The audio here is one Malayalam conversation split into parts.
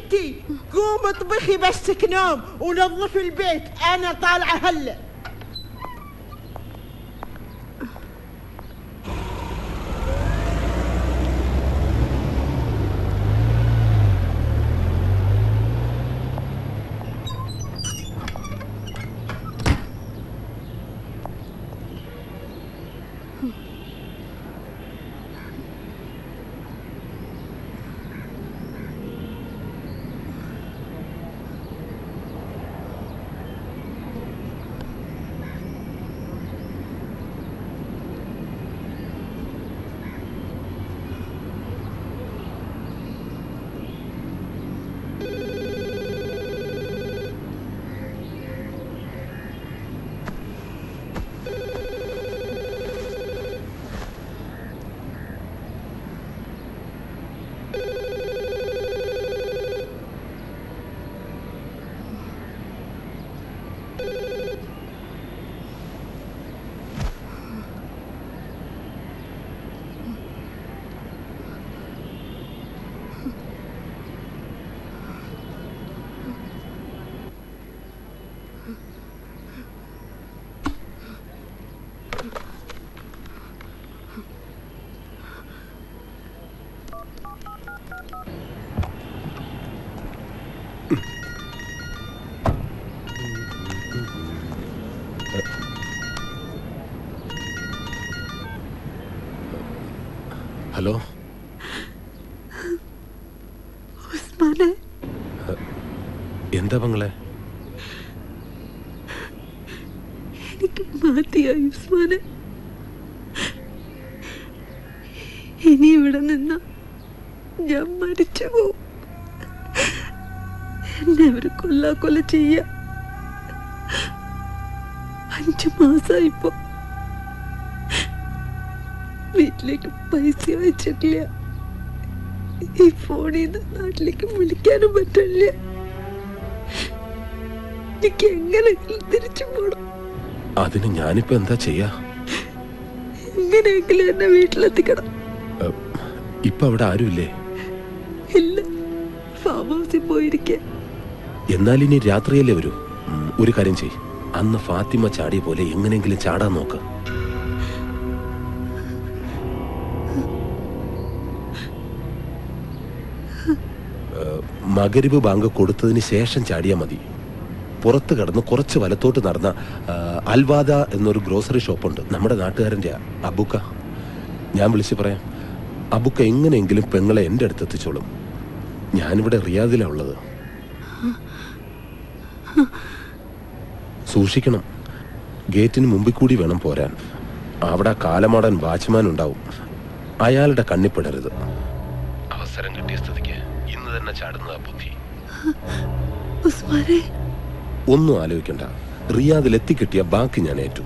ستي قوم اطبخي بس نوم ونظفي البيت انا طالعه هلا ഹലോ ഉസ്മാനെ എന്താ പങ്ങളെ എനിക്ക് മാറ്റിയായി ഉസ്മാനെ ഇനി ഇവിടെ നിന്ന ഞാൻ മരിച്ചു പോവും എന്നെ അവര് കൊല്ലാക്കൊല ചെയ്യ അഞ്ചു മാസായിപ്പോ വീട്ടിലേക്ക് പൈസ അയച്ചിട്ടില്ല ഈ ഫോണിൽ നിന്ന് നാട്ടിലേക്ക് വിളിക്കാനും പറ്റില്ല എനിക്ക് എങ്ങനെയെങ്കിലും തിരിച്ചു പോണം അതിന് ഞാനിപ്പോ എന്താ ചെയ്യാ എങ്ങനെയെങ്കിലും എന്നെ വീട്ടിലെത്തിക്കണം ഏ, ഇപ്പൊ അവിടെ ആരുമില്ലേ ഇല്ല ഫാം ഹൗസിൽ പോയിരിക്കുക എന്നാൽ ഇനി രാത്രിയല്ലേ വരൂ ഉം, ഒരു കാര്യം ചെയ് അന്ന് ഫാത്തിമ ചാടിയ പോലെ എങ്ങനെയെങ്കിലും ചാടാൻ നോക്ക് ഏ, മകരിബ് ബാങ്ക് കൊടുത്തതിന് ശേഷം ചാടിയാ മതി പുറത്ത് കടന്ന് കുറച്ച് വലത്തോട്ട് നടന്ന ആ, അൽവാദ എന്നൊരു ഗ്രോസറി ഷോപ്പുണ്ട് നമ്മുടെ നാട്ടുകാരൻ്റെ അബുക്ക ഞാൻ വിളിച്ച് പറയാം അബുക്ക എങ്ങനെയെങ്കിലും പെങ്ങളെ എൻ്റെ അടുത്ത് എത്തിച്ചോളും ഞാനിവിടെ റിയാദിലാണ് ഉള്ളത് സൂക്ഷിക്കണം ഗേറ്റിന് മുമ്പിൽ കൂടി വേണം പോരാൻ അവിടെ കാലമാടൻ വാച്ച്മാൻ ഉണ്ടാവും അയാളുടെ കണ്ണിപ്പെടരുത് അവസരം കിട്ടിയ സ്ഥിതിക്ക് ഇന്ന് തന്നെ ചാടുന്നതാ ബുദ്ധി ഉസ്മാനെ ഒന്നും ആലോചിക്കണ്ട റിയാദിൽ എത്തിക്കിട്ടിയ ബാക്കി ഞാൻ ഏറ്റു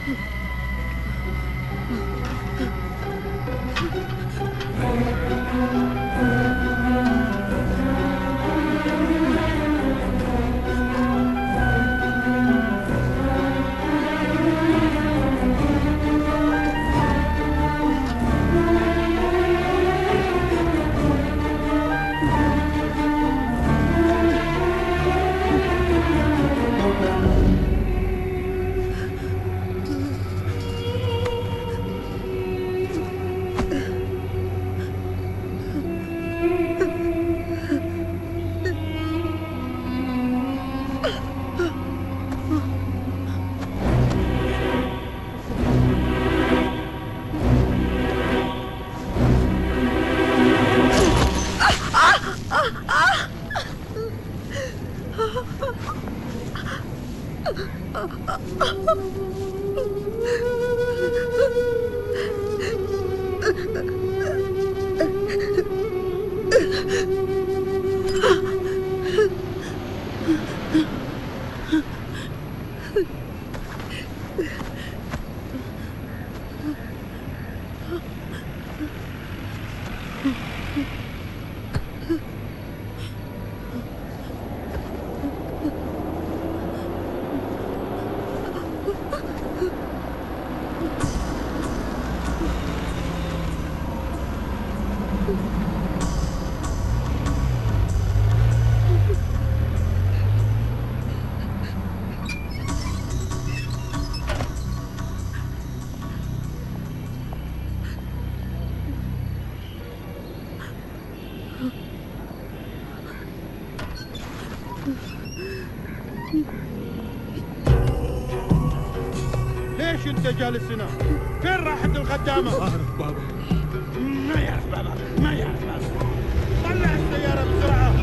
ليش انت جالس هنا؟ فين راحت الخدامة؟ ما اعرف بابا ما يعرف بابا ما يعرف بابا طلع السيارة بسرعة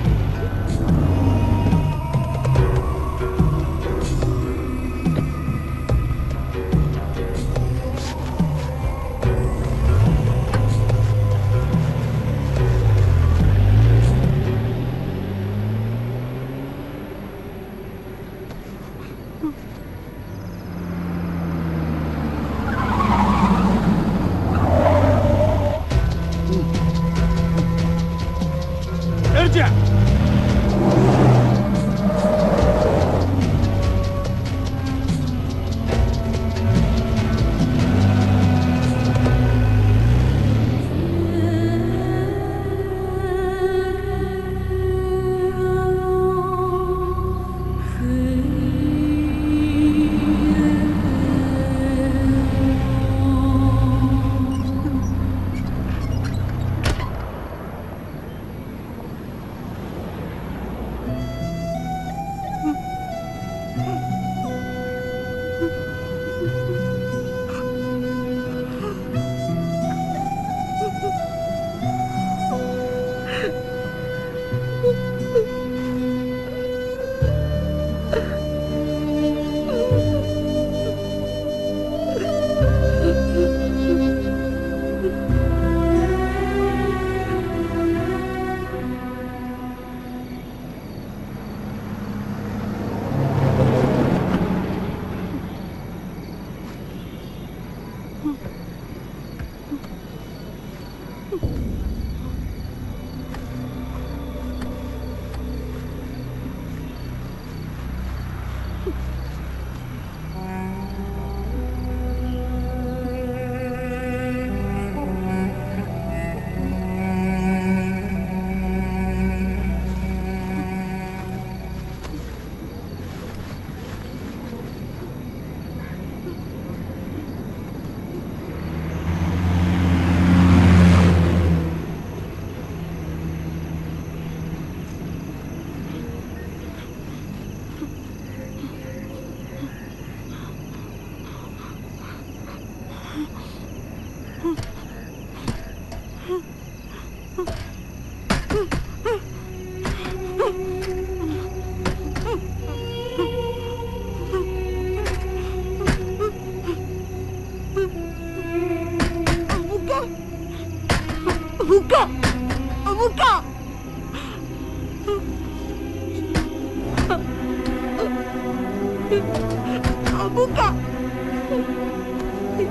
ارجع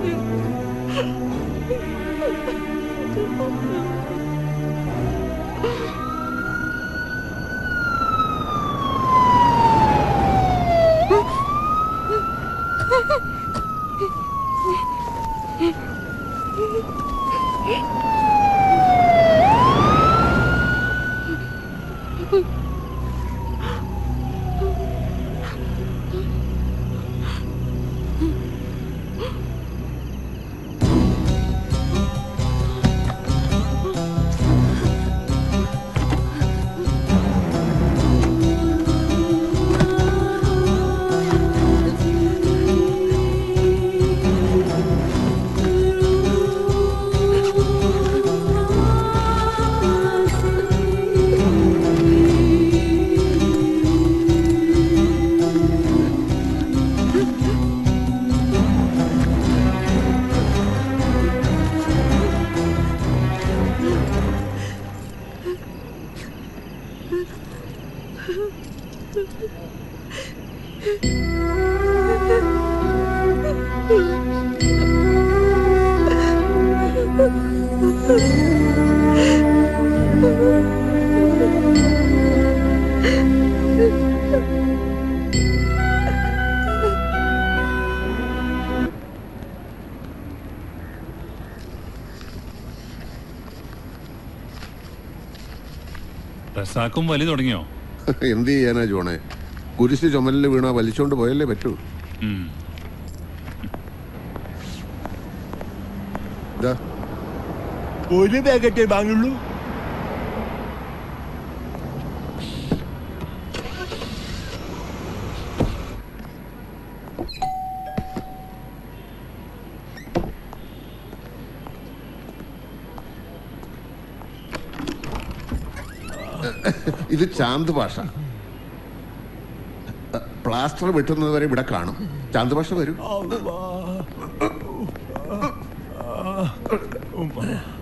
റസാക്കും വലി തുടങ്ങിയോ എന്ത് ചെയ്യാനാ ജോണെ കുരിശ് ചുമലിൽ വീണാ വലിച്ചോണ്ട് പോയല്ലേ പറ്റൂ ഉം. ഇതാ ഒരു പാക്കറ്റേ വാങ്ങുള്ളൂ ഇത് ചാന്ത് ഭാഷ പ്ലാസ്റ്റർ വെട്ടുന്നത് വരെ ഇവിടെ കാണും ചാന്ത് ഭാഷ വരും ഉമ്മ